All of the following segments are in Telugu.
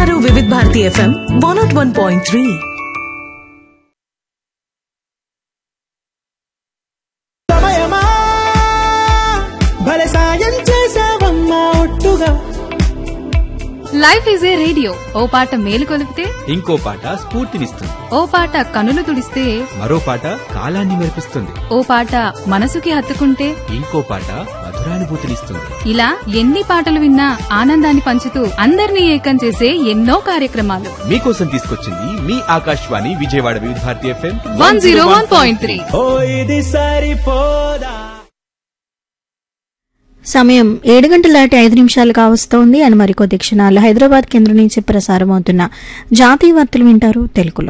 వింటున్నారు Vividh Bharati FM one naught one point three సమయమా భలే సాయం చేసావమ్మా ఒట్టుగా లైఫ్ ఈజ్ ఏ రేడియో ఓ పాట మేలు కొలిపితే ఇంకో పాట స్ఫూర్తినిస్తుంది ఓ పాట కనులు తుడిస్తే మరో పాట కాలాన్ని మెరిపిస్తుంది ఓ పాట మనసుకి హత్తుకుంటే ఇంకో పాట మధురానుభూతినిస్తుంది ఇలా ఎన్ని పాటలు విన్నా ఆనందాన్ని పంచుతూ అందరినీ ఏకం చేసే ఎన్నో కార్యక్రమాలు మీకోసం తీసుకొచ్చింది మీ Akashvani Vijayawada Vividh Bharati FM one zero one point three ఓ ఇది సరిపోదా సమయం ఏడు గంటల దాటి ఐదు నిమిషాలు కావస్తోంది అని మరికొద్ది క్షణాలు హైదరాబాద్ కేంద్రం నుంచి ప్రసారం అవుతున్న జాతీయ వార్తలు వింటారు తెలుగులో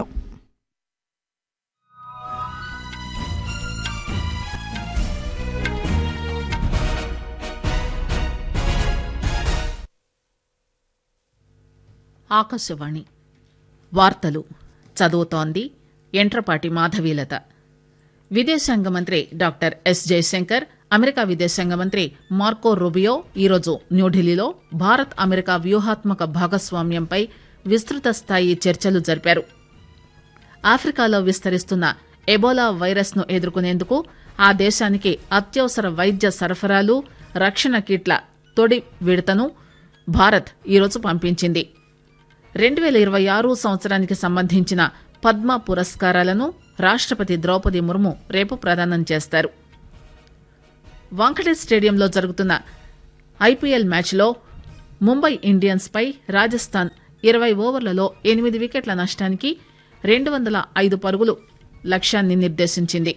ఆకాశవాణి వార్తలు చదువుతోంది ఎంట్రపాటి మాధవీలత విదేశాంగ మంత్రి డాక్టర్ ఎస్ జయశంకర్ అమెరికా విదేశాంగ మంత్రి మార్కో రూబియో ఈరోజు న్యూఢిల్లీలో భారత్ అమెరికా వ్యూహాత్మక భాగస్వామ్యంపై విస్తృత స్థాయి చర్చలు జరిపారు ఆఫ్రికాలో విస్తరిస్తున్న ఎబోలా వైరస్ ను ఎదుర్కొనేందుకు ఆ దేశానికి అత్యవసర వైద్య సరఫరాలు రక్షణ కిట్ల తొడి విడతను భారత్ ఈరోజు పంపించింది రెండు వేల ఇరవై ఆరు సంవత్సరానికి సంబంధించిన పద్మ పురస్కారాలను రాష్టపతి ద్రౌపది ముర్ము రేపు ప్రదానం చేస్తారు వాంకటేష్ స్టేడియంలో జరుగుతున్న ఐపీఎల్ మ్యాచ్లో ముంబై ఇండియన్స్ పై రాజస్థాన్ ఇరవై ఓవర్లలో ఎనిమిది వికెట్ల నష్టానికి రెండు వందల ఐదు పరుగులు లక్ష్యాన్ని నిర్దేశించింది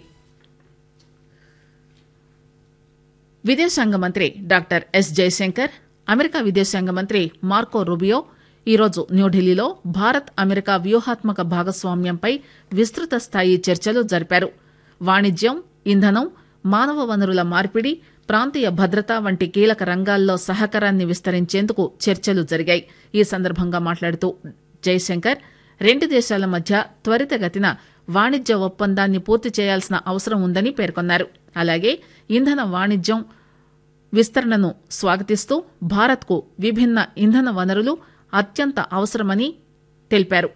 విదేశాంగ మంత్రి డాక్టర్ ఎస్ జయశంకర్ అమెరికా విదేశాంగ మంత్రి మార్కో రూబియో ఈరోజు న్యూఢిల్లీలో భారత్ అమెరికా వ్యూహాత్మక భాగస్వామ్యంపై విస్తృత స్థాయి చర్చలు జరిపారు వాణిజ్యం ఇంధనం మానవ వనరుల మార్పిడి ప్రాంతీయ భద్రత వంటి కీలక రంగాల్లో సహకారాన్ని విస్తరించేందుకు చర్చలు జరిగాయి ఈ సందర్భంగా మాట్లాడుతూ జయశంకర్ రెండు దేశాల మధ్య త్వరితగతిన వాణిజ్య ఒప్పందాన్ని పూర్తి చేయాల్సిన అవసరం ఉందని పేర్కొన్నారు అలాగే ఇంధన వాణిజ్యం విస్తరణను స్వాగతిస్తూ భారత్కు విభిన్న ఇంధన వనరులు అత్యంత అవసరమని తెలిపారు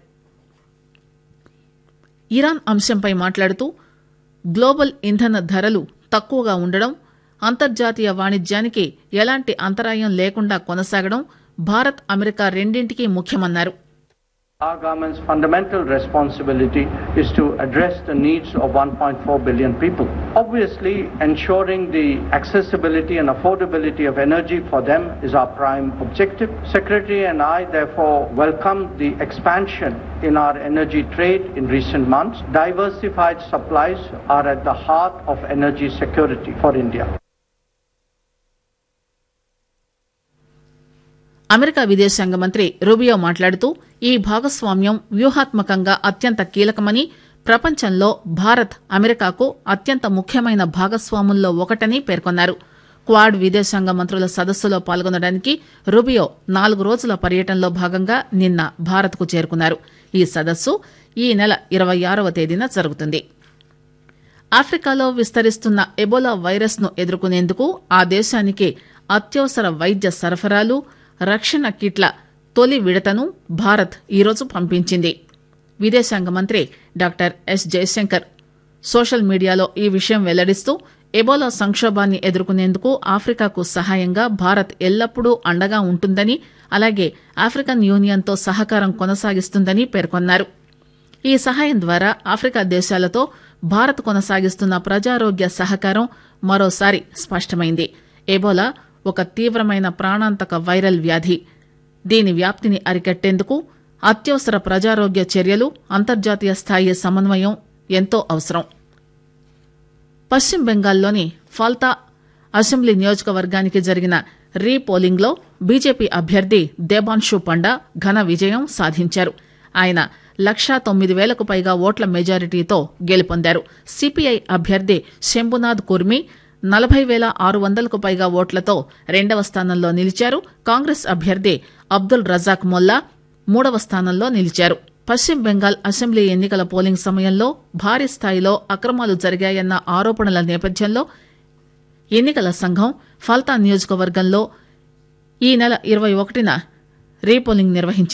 ఇరాన్ అంశంపై మాట్లాడుతూ గ్లోబల్ ఇంధన ధరలు తక్కువగా ఉండడం అంతర్జాతీయ వాణిజ్యానికి ఎలాంటి అంతరాయం లేకుండా కొనసాగడం భారత్ అమెరికా రెండింటికి ముఖ్యమన్నారు Our government's fundamental responsibility is to address the needs of 1.4 billion people. Obviously, ensuring the accessibility and affordability of energy for them is our prime objective. Secretary and I therefore welcome the expansion in our energy trade in recent months. Diversified supplies are at the heart of energy security for India. America విదేశాంగ మంత్రి రూబియో మాట్లాడుతూ ఈ భాగస్వామ్యం వ్యూహాత్మకంగా అత్యంత కీలకమని ప్రపంచంలో భారత్ అమెరికాకు అత్యంత ముఖ్యమైన భాగస్వాముల్లో ఒకటని పేర్కొన్నారు క్వాడ్ విదేశాంగ మంత్రుల సదస్సులో పాల్గొనడానికి రూబియో నాలుగు రోజుల పర్యటనలో భాగంగా నిన్న భారత్కు చేరుకున్నారు ఈ సదస్సు ఈ నెల ఇరవై ఆరవ తేదీన జరుగుతుంది ఆఫ్రికాలో విస్తరిస్తున్న ఎబోలా వైరస్ ను ఎదుర్కొనేందుకు ఆ దేశానికి అత్యవసర వైద్య సరఫరాలు రక్షణ కిట్ల తొలి విడతను భారత్ ఈరోజు పంపించింది విదేశాంగ మంత్రి డాక్టర్ ఎస్ జయశంకర్ సోషల్ మీడియాలో ఈ విషయం వెల్లడిస్తూ ఎబోలా సంక్షోభాన్ని ఎదుర్కొనేందుకు ఆఫ్రికాకు సహాయంగా భారత్ ఎల్లప్పుడూ అండగా ఉంటుందని అలాగే ఆఫ్రికన్ యూనియన్తో సహకారం కొనసాగిస్తుందని పేర్కొన్నారు ఈ సహాయం ద్వారా ఆఫ్రికా దేశాలతో భారత్ కొనసాగిస్తున్న ప్రజారోగ్య సహకారం మరోసారి స్పష్టమైంది ఎబోలా ఒక తీవ్రమైన ప్రాణాంతక వైరల్ వ్యాధి దీని వ్యాప్తిని అరికట్టేందుకు అత్యవసర ప్రజారోగ్య చర్యలు అంతర్జాతీయ స్థాయి సమన్వయం ఎంతో అవసరం పశ్చిమ బెంగాల్లోని ఫాల్తా అసెంబ్లీ నియోజకవర్గానికి జరిగిన రీ పోలింగ్లో బీజేపీ అభ్యర్థి దేబాన్షు పండా ఘన విజయం సాధించారు ఆయన లక్షా తొమ్మిది వేలకు పైగా ఓట్ల మెజారిటీతో గెలుపొందారు సిపిఐ అభ్యర్థి శంభునాథ్ కుర్మి నలభై వేల ఆరు వందలకు పైగా ఓట్లతో రెండవ స్థానంలో నిలిచారు కాంగ్రెస్ అభ్యర్థి అబ్దుల్ రజాక్ మొల్లా మూడవ స్థానంలో నిలిచారు పశ్చిమ బెంగాల్ అసెంబ్లీ ఎన్నికల పోలింగ్ సమయంలో భారీ స్థాయిలో అక్రమాలు జరిగాయన్న ఆరోపణల నేపథ్యంలో ఎన్నికల సంఘం ఫల్తా నియోజకవర్గంలో ఈ నెల ఇరవై ఒకటిన రీపోలింగ్ నిర్వహించింది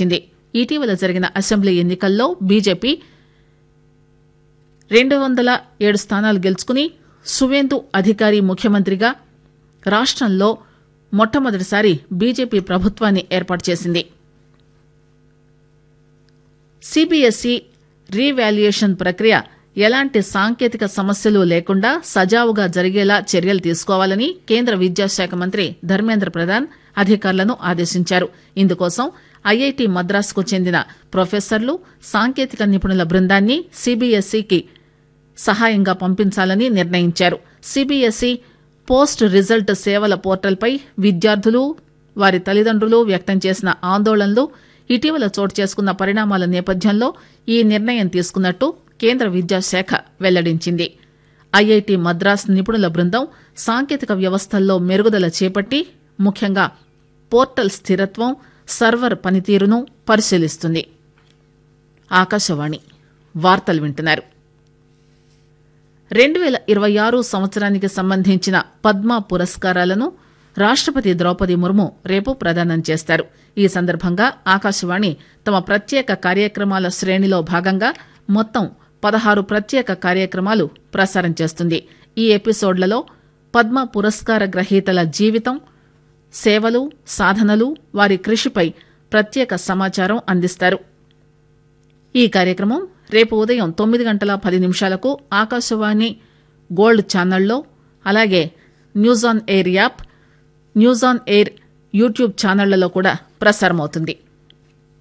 ఇటీవల జరిగిన అసెంబ్లీ ఎన్నికల్లో బీజేపీ రెండు వందల ఏడు స్థానాలు గెలుచుకుని సువేందు అధికారి ముఖ్యమంత్రిగా రాష్టంలో మొట్టమొదటిసారి బీజేపీ ప్రభుత్వాన్ని ఏర్పాటు చేసింది సిబిఎస్ఈ రీవాల్యుయేషన్ ప్రక్రియ ఎలాంటి సాంకేతిక సమస్యలు లేకుండా సజావుగా జరిగేలా చర్యలు తీసుకోవాలని కేంద్ర విద్యాశాఖ మంత్రి ధర్మేంద్ర ప్రధాన్ అధికారులను ఆదేశించారు ఇందుకోసం ఐఐటి మద్రాసుకు చెందిన ప్రొఫెసర్లు సాంకేతిక నిపుణుల బృందాన్ని సిబిఎస్ఈకి సహాయంగా పంపించాలని నిర్ణయించారు సిబిఎస్ఈ పోస్ట్ రిజల్ట్ సేవల పోర్టల్పై విద్యార్థులు వారి తల్లిదండ్రులు వ్యక్తం చేసిన ఆందోళనలు ఇటీవల చోటు చేసుకున్న పరిణామాల నేపథ్యంలో ఈ నిర్ణయం తీసుకున్నట్టు కేంద్ర విద్యాశాఖ వెల్లడించింది ఐఐటి మద్రాస్ నిపుణుల బృందం సాంకేతిక వ్యవస్థల్లో మెరుగుదల చేపట్టి ముఖ్యంగా పోర్టల్ స్థిరత్వం సర్వర్ పనితీరును పరిశీలిస్తుంది ఆకాశవాణి వార్తలు వింటున్నారు రెండు వేల ఇరవై ఆరు సంవత్సరానికి సంబంధించిన పద్మ పురస్కారాలను రాష్టపతి ద్రౌపది ముర్ము రేపు ప్రదానం చేస్తారు ఈ సందర్భంగా ఆకాశవాణి తమ ప్రత్యేక కార్యక్రమాల శ్రేణిలో భాగంగా మొత్తం పదహారు ప్రత్యేక కార్యక్రమాలు ప్రసారం చేస్తుంది ఈ ఎపిసోడ్లలో పద్మ పురస్కార గ్రహీతల జీవితం సేవలు సాధనలు వారి కృషిపై ప్రత్యేక సమాచారం అందిస్తారు ఈ కార్యక్రమం రేపు ఉదయం తొమ్మిది గంటల పది నిమిషాలకు ఆకాశవాణి గోల్డ్ ఛానల్లో అలాగే news on air app news on air YouTube ఛానళ్లలో కూడా ప్రసారమవుతుంది